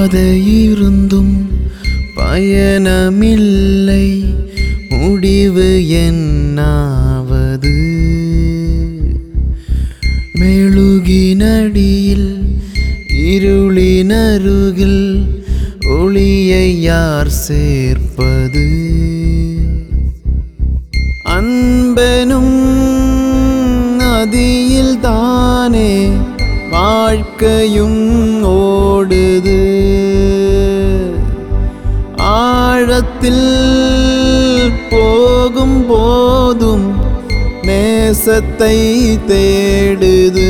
பாதையிருந்தும் பயணமில்லை முடிவு என்னாவது மெழுகினடியில் இருளினருகில் ஒளியை யார் சேர்ப்பது அன்பெனும் நதியில் தானே வாழ்க்கையும் ஓடுது ஆழத்தில் போகும் போதும் நேசத்தை தேடுது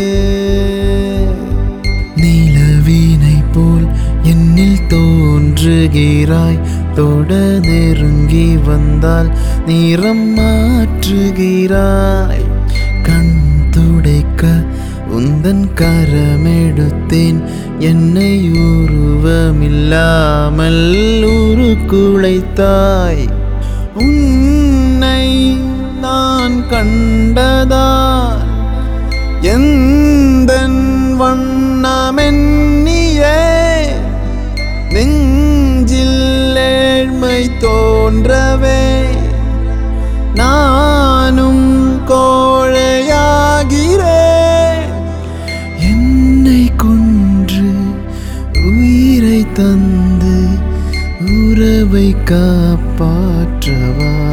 நிலவினை போல் என்னில் தோன்றுகிறாய் தொட நெருங்கி வந்தால் நிறம் மாற்றுகிறாய் கண் துடைக்க உந்தன் கரமெடுத்தேன் என்னை உருவமில்லாமல் உருக்குலைத்தாய் உன்னை நான் கண்டதால் எந்தன் வண்ணமென்னியே நெஞ்சில் ஏழ்மை தோன்றவே நானும் கோழையாகிறேன் என்னை கொன்று உயிரை தந்து உறவை காப்பாற்றவா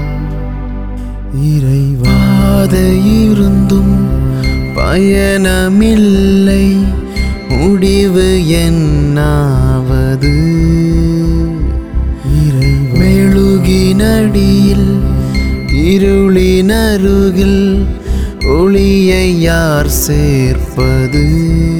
இறைவாதையிருந்தும் பயணமில்லை முடிவு என்னாவது மெழுகினடியில் இருளினருகில் ஒளியை யார் சேர்ப்பது